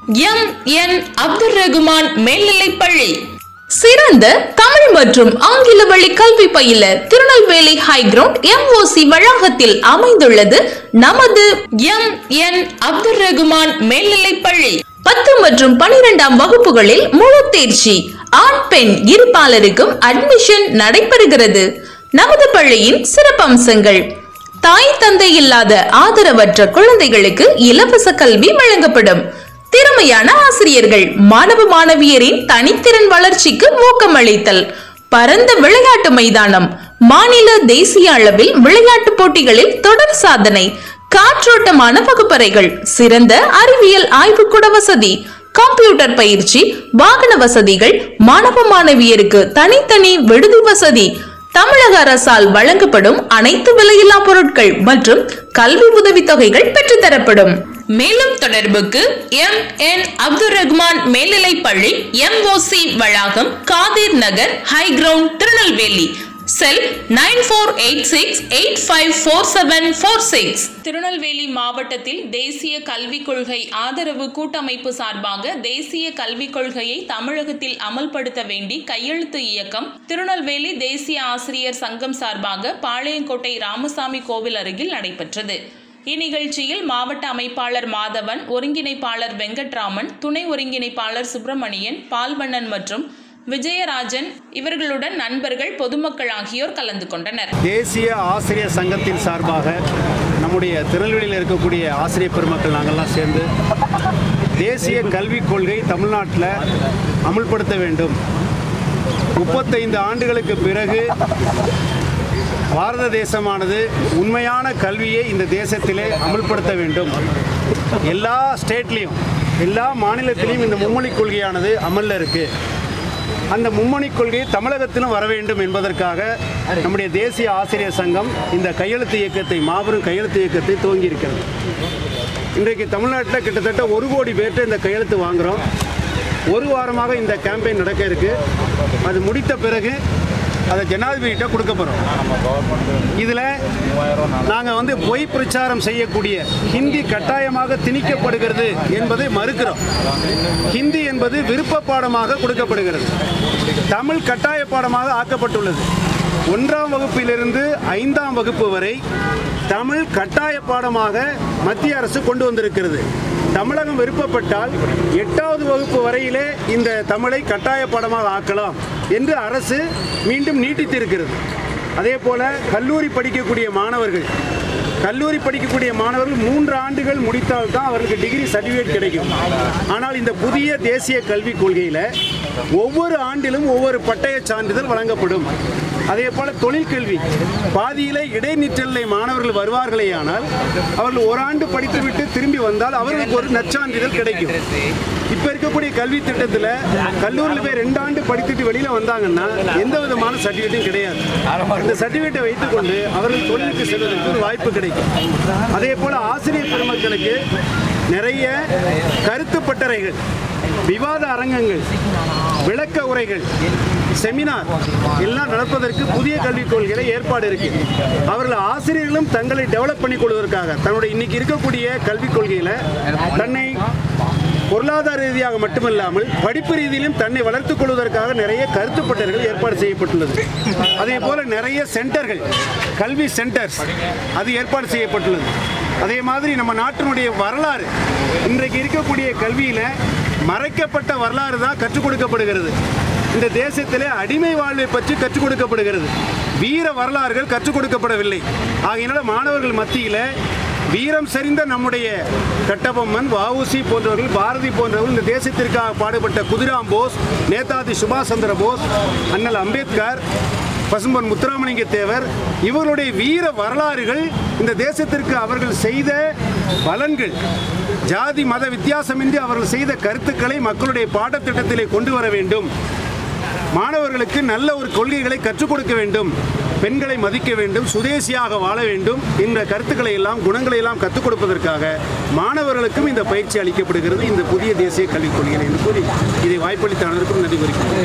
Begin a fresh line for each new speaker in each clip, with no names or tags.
M N Abdul Rahman மேல்நிலைப்பள்ளி
சிறந்த தமிழ் மற்றும் ஆங்கில வழி கல்வி பயில திருநெல்வேலி ஹைகிரவுண்ட் எம்ஓசி வளாகத்தில் அமைந்துள்ளது நமது
எம் என் அப்துல் ரகுமான் மேல்நிலைப்பள்ளி
பத்து மற்றும் பனிரெண்டாம் வகுப்புகளில் முழு தேர்ச்சி ஆண் பெண் இருபாலருக்கும் அட்மிஷன் நடைபெறுகிறது நமது பள்ளியின் சிறப்பம்சங்கள் தாய் தந்தை இல்லாத ஆதரவற்ற குழந்தைகளுக்கு இலவச கல்வி வழங்கப்படும் திறமையான ஆசிரியர்கள் மாணவ மாணவியரின் தனித்திறன் வளர்ச்சிக்கு ஊக்கமளித்தல் பரந்த விளையாட்டு மைதானம் மாநில தேசிய அளவில் விளையாட்டு போட்டிகளில் தொடர் சாதனை காற்றோட்டமான வகுப்பறைகள் சிறந்த அறிவியல் ஆய்வுக்கூட வசதி கம்ப்யூட்டர் பயிற்சி வாகன வசதிகள் மாணவ மாணவியருக்கு தனித்தனி விடுதி வசதி தமிழக அரசால் வழங்கப்படும் அனைத்து விலையில்லா பொருட்கள் மற்றும் கல்வி உதவித்தொகைகள் பெற்றுத்தரப்படும்
மேலும் தொடர்புக்கு எம் என் அப்துல் ரகுமான் மேல்நிலைப்பள்ளி எம்ஓசி வளாகம் Kadir Nagar high ground Tirunelveli cell nine four eight six eight five four seven four six Tirunelveli மாவட்டத்தில் தேசிய கல்விக் கொள்கை ஆதரவு கூட்டமைப்பு சார்பாக தேசிய கல்விக் கொள்கையை தமிழகத்தில் அமல்படுத்த வேண்டி கையெழுத்து இயக்கம் திருநெல்வேலி தேசிய ஆசிரியர் சங்கம் சார்பாக பாளையங்கோட்டை ராமசாமி கோவில் அருகில் நடைபெற்றது இந்நிகழ்ச்சியில் மாவட்ட அமைப்பாளர் மாதவன் ஒருங்கிணைப்பாளர் வெங்கட்ராமன் துணை ஒருங்கிணைப்பாளர் சுப்பிரமணியன் பால்வண்ணன் மற்றும் விஜயராஜன் இவர்களுடன் நண்பர்கள் பொதுமக்கள் ஆகியோர் கலந்து கொண்டனர்
தேசிய ஆசிரியர் சங்கத்தின் சார்பாக நம்முடைய திருநெல்வேலியில் இருக்கக்கூடிய ஆசிரியர் பெருமக்கள் நாங்கள்லாம் சேர்ந்து தேசிய கல்விக் கொள்கை தமிழ்நாட்டில் அமுல்படுத்த வேண்டும் முப்பத்தைந்து ஆண்டுகளுக்கு பிறகு பாரத தேசமானது உண்மையான கல்வியை இந்த தேசத்திலே அமுல்படுத்த வேண்டும் எல்லா ஸ்டேட்லேயும் எல்லா மாநிலத்திலையும் இந்த மும்மொழிக் கொள்கையானது அமலில் இருக்குது அந்த மும்மொழிக் கொள்கை தமிழகத்திலும் வர வேண்டும் என்பதற்காக நம்முடைய தேசிய ஆசிரியர் சங்கம் இந்த கையெழுத்து இயக்கத்தை மாபெரும் கையெழுத்து இயக்கத்தை துவங்கியிருக்கிறது இன்றைக்கு தமிழ்நாட்டில் கிட்டத்தட்ட ஒரு கோடி பேர்கிட்ட இந்த கையெழுத்து வாங்குகிறோம் ஒரு வாரமாக இந்த கேம்பெயின் நடக்க இருக்கு அது முடித்த பிறகு அதை ஜனாதிபதிகிட்ட கொடுக்க போகிறோம் இதில் நாங்கள் வந்து பொய் பிரச்சாரம் செய்யக்கூடிய ஹிந்தி கட்டாயமாக திணிக்கப்படுகிறது என்பதை மறுக்கிறோம் ஹிந்தி என்பது விருப்ப பாடமாக கொடுக்கப்படுகிறது தமிழ் கட்டாய பாடமாக ஆக்கப்பட்டுள்ளது ஒன்றாம் வகுப்பிலிருந்து ஐந்தாம் வகுப்பு வரை தமிழ் கட்டாய பாடமாக மத்திய அரசு கொண்டு வந்திருக்கிறது தமிழகம் விருப்பப்பட்டால் எட்டாவது வகுப்பு வரையிலே இந்த தமிழை கட்டாய பாடமாக ஆக்கலாம் என்று அரசு மீண்டும் நீட்டித்திருக்கிறது அதே போல கல்லூரி படிக்கக்கூடிய மாணவர்கள் கல்லூரி படிக்கக்கூடிய மாணவர்கள் மூன்று ஆண்டுகள் முடித்தால் தான் அவர்களுக்கு டிகிரி சர்டிஃபிகேட் கிடைக்கும் ஆனால் இந்த புதிய தேசிய கல்விக் கொள்கையில் ஒவ்வொரு ஆண்டிலும் ஒவ்வொரு பட்டய சான்றிதழ் வழங்கப்படும் அதே போல தொழிற்கல்வி பாதியிலே இடைநிற்றலை மாணவர்கள் வருவார்களேயானால் அவர்கள் ஒரு ஆண்டு படித்துவிட்டு திரும்பி வந்தால் அவர்களுக்கு ஒரு நற்சான்றிதழ் கிடைக்கும் இப்ப இருக்கக்கூடிய கல்வி திட்டத்தில் கல்லூரியில் போய் ரெண்டு ஆண்டு படித்துட்டு வெளியில வந்தாங்கன்னா எந்த விதமான சர்டிஃபிகேட்டும் கிடையாது இந்த சர்டிஃபிகேட்டை வைத்துக்கொண்டு அவர்கள் தொழிலுக்கு செல்வதற்கு ஒரு வாய்ப்பு கிடைக்கும் அதே போல ஆசிரியர் பெருமக்களுக்கு நிறைய கருத்து பட்டறைகள் விவாத அரங்கங்கள் விளக்க உரைகள் செமினார் எல்லாம் நடப்பதற்கு புதிய கல்விக் கொள்கையில ஏற்பாடு இருக்கு அவர்கள் ஆசிரியர்களும் தங்களை டெவலப் பண்ணி கொள்வதற்காக தன்னுடைய இன்னைக்கு இருக்கக்கூடிய கல்விக் கொள்கையில தன்னை பொருளாதார ரீதியாக மட்டுமல்லாமல் படிப்பு ரீதியிலும் தன்னை வளர்த்துக் கொள்வதற்காக நிறைய கருத்து பட்டறைகள் ஏற்பாடு செய்யப்பட்டுள்ளது அதே போல நிறைய சென்டர்கள் கல்வி சென்டர்ஸ் அது ஏற்பாடு செய்யப்பட்டுள்ளது அதே மாதிரி நம்ம நாட்டினுடைய வரலாறு இன்றைக்கு இருக்கக்கூடிய கல்வியில மறைக்கப்பட்ட வரலாறு தான் கற்றுக் கொடுக்கப்படுகிறது இந்த தேசத்திலே அடிமை வாழ்வை பற்றி கற்றுக் கொடுக்கப்படுகிறது வீர வரலாறுகள் கற்றுக் கொடுக்கப்படவில்லை ஆகையினால மாணவர்கள் மத்தியில் வீரம் செறிந்த நம்முடைய கட்டபொம்மன் வஉசி போன்றவர்கள் பாரதி போன்றவர்கள் இந்த தேசத்திற்காக பாடுபட்ட குதிராம் போஸ் நேதாஜி சுபாஷ் சந்திர போஸ் அண்ணல் அம்பேத்கர் பசும்பொன் முத்துராமலிங்க தேவர் இவர்களுடைய வீர வரலாறுகள் இந்த தேசத்திற்கு அவர்கள் செய்த பலன்கள் ஜாதி மத வித்தியாசமின்றி அவர்கள் செய்த கருத்துக்களை மக்களுடைய பாடத்திட்டத்திலே கொண்டு வர வேண்டும் மாணவர்களுக்கு நல்ல ஒரு கொள்கைகளை கற்றுக் கொடுக்க வேண்டும் பெண்களை மதிக்க வேண்டும் சுதேசியாக வாழ வேண்டும் என்ற கருத்துக்களை எல்லாம் குணங்களை எல்லாம் கற்றுக் கொடுப்பதற்காக மாணவர்களுக்கும் இந்த பயிற்சி அளிக்கப்படுகிறது இந்த புதிய தேசிய கல்விக் கொள்கைகள் என்று கூறி இதை வாய்ப்பளித்த அனைவருக்கும் நன்றி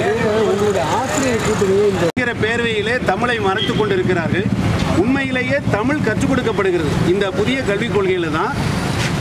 கூறுகிறேன் பேரவையிலே தமிழை மறைத்துக் கொண்டிருக்கிறார்கள் உண்மையிலேயே தமிழ் கற்றுக் கொடுக்கப்படுகிறது இந்த புதிய கல்விக் கொள்கையில தான்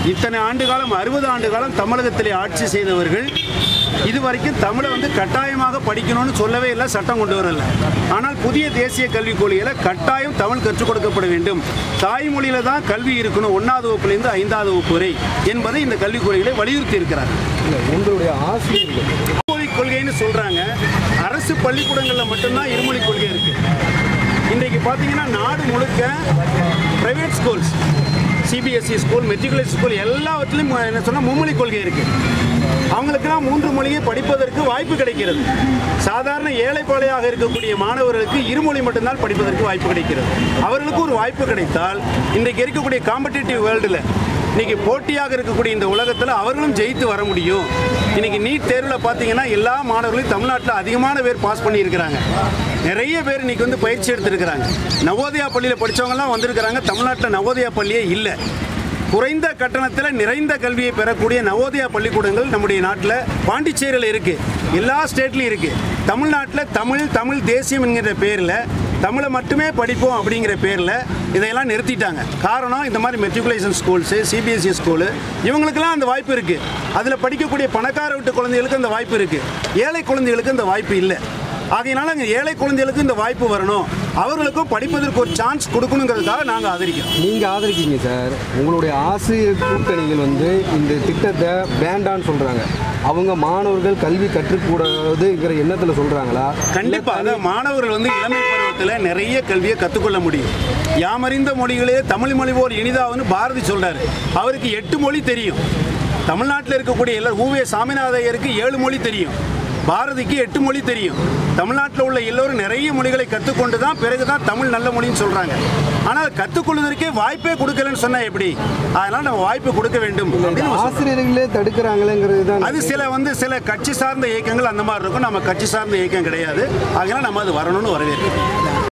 இத்தனை ஆண்டு காலம் அறுபது ஆண்டு காலம் தமிழகத்திலே ஆட்சி செய்தவர்கள் இதுவரைக்கும் தமிழை வந்து கட்டாயமாக படிக்கணும்னு சொல்லவே இல்லை சட்டம் கொண்டு வரல ஆனால் புதிய தேசிய கல்விக் கொள்கையில் கட்டாயம் தமிழ் கற்றுக் கொடுக்கப்பட வேண்டும் தாய்மொழியில தான் கல்வி இருக்கணும் ஒன்றாவது வகுப்புலேருந்து ஐந்தாவது வகுப்பு வரை என்பதை இந்த கல்விக் கொள்கைகளை வலியுறுத்தி இருக்கிறார்
இல்லை உங்களுடைய ஆசிரியர்கள்
இருமொழி கொள்கைன்னு சொல்றாங்க அரசு பள்ளிக்கூடங்களில் மட்டும்தான் இருமொழி கொள்கை இருக்கு இன்றைக்கு பார்த்தீங்கன்னா நாடு முழுக்க private schools CBSE school matriculation school எல்லாவற்றிலும் மு- என்ன சொன்னால் மும்மொழி கொள்கை இருக்கு அவங்களுக்கெல்லாம் மூன்று மொழியை படிப்பதற்கு வாய்ப்பு கிடைக்கிறது சாதாரண ஏழைப்பாளையாக இருக்கக்கூடிய மாணவர்களுக்கு இருமொழி மட்டும்தான் படிப்பதற்கு வாய்ப்பு கிடைக்கிறது அவர்களுக்கு ஒரு வாய்ப்பு கிடைத்தால் இன்றைக்கு இருக்கக்கூடிய காம்படிட்டிவ் வேர்ல்டில் இன்னைக்கு போட்டியாக இருக்கக்கூடிய இந்த உலகத்தில் அவர்களும் ஜெயித்து வர முடியும் இன்னைக்கு நீட் தேர்வில் பார்த்தீங்கன்னா எல்லா மாணவர்களும் தமிழ்நாட்டில் அதிகமான பேர் பாஸ் பண்ணியிருக்கிறாங்க நிறைய பேர் இன்னைக்கு வந்து பயிற்சி எடுத்திருக்கிறாங்க நவோதயா பள்ளியில் படித்தவங்கலாம் வந்திருக்கிறாங்க தமிழ்நாட்டில் நவோதயா பள்ளியே இல்லை குறைந்த கட்டணத்தில் நிறைந்த கல்வியை பெறக்கூடிய நவோதயா பள்ளிக்கூடங்கள் நம்முடைய நாட்டில் பாண்டிச்சேரியில் இருக்கு எல்லா ஸ்டேட்லையும் இருக்கு தமிழ்நாட்டில் தமிழ் தமிழ் தேசியம் என்கிற பேரில் தமிழை மட்டுமே படிப்போம் அப்படிங்கிற பேரில் இதையெல்லாம் நிறுத்திட்டாங்க காரணம் இந்த மாதிரி மெட்ரிகுலேஷன் ஸ்கூல்ஸு சிபிஎஸ்சி ஸ்கூலு இவங்களுக்கெல்லாம் அந்த வாய்ப்பு இருக்குது அதில் படிக்கக்கூடிய பணக்கார வீட்டு குழந்தைகளுக்கு அந்த வாய்ப்பு இருக்குது ஏழை குழந்தைகளுக்கு அந்த வாய்ப்பு இல்லை ஆகையினால அங்கே ஏழை குழந்தைகளுக்கு இந்த வாய்ப்பு வரணும் அவர்களுக்கும் படிப்பதற்கு ஒரு சான்ஸ் கொடுக்கணுங்கிறதுக்காக நாங்கள் ஆதரிக்கிறோம்
நீங்கள் ஆதரிக்கீங்க சார் உங்களுடைய ஆசிரியர் கூட்டணிகள் வந்து இந்த திட்டத்தை வேண்டான்னு சொல்கிறாங்க அவங்க மாணவர்கள் கல்வி கற்றுக்கூடாதுங்கிற எண்ணத்தில் சொல்கிறாங்களா
கண்டிப்பா அதான் மாணவர்கள் வந்து இளமை பருவத்தில் நிறைய கல்வியை கற்றுக்கொள்ள முடியும் யாமறிந்த மொழிகளே தமிழ் மொழி போல் இனிதாவுன்னு பாரதி சொல்றாரு அவருக்கு எட்டு மொழி தெரியும் தமிழ்நாட்டில் இருக்கக்கூடிய எல்லாரும் ஊவே சாமிநாதையருக்கு ஏழு மொழி தெரியும் பாரதிக்கு எட்டு மொழி தெரியும் தமிழ்நாட்டில் உள்ள எல்லோரும் நிறைய மொழிகளை கற்றுக்கொண்டு தான் பிறகு தான் தமிழ் நல்ல மொழின்னு சொல்றாங்க ஆனால் கற்றுக்கொள்வதற்கே வாய்ப்பே கொடுக்கலன்னு சொன்னா எப்படி அதனால நம்ம வாய்ப்பு கொடுக்க வேண்டும் அப்படின்னு நம்ம சொல்றோம்.
ஆசிரியர்களே தடுக்கிறாங்களேங்கிறது தான்
அது சில வந்து சில கட்சி சார்ந்த இயக்கங்கள் அந்த மாதிரி இருக்கும் நம்ம கட்சி சார்ந்த இயக்கம் கிடையாது அதனால நம்ம அது வரணும்னு வரவேற்கிறோம்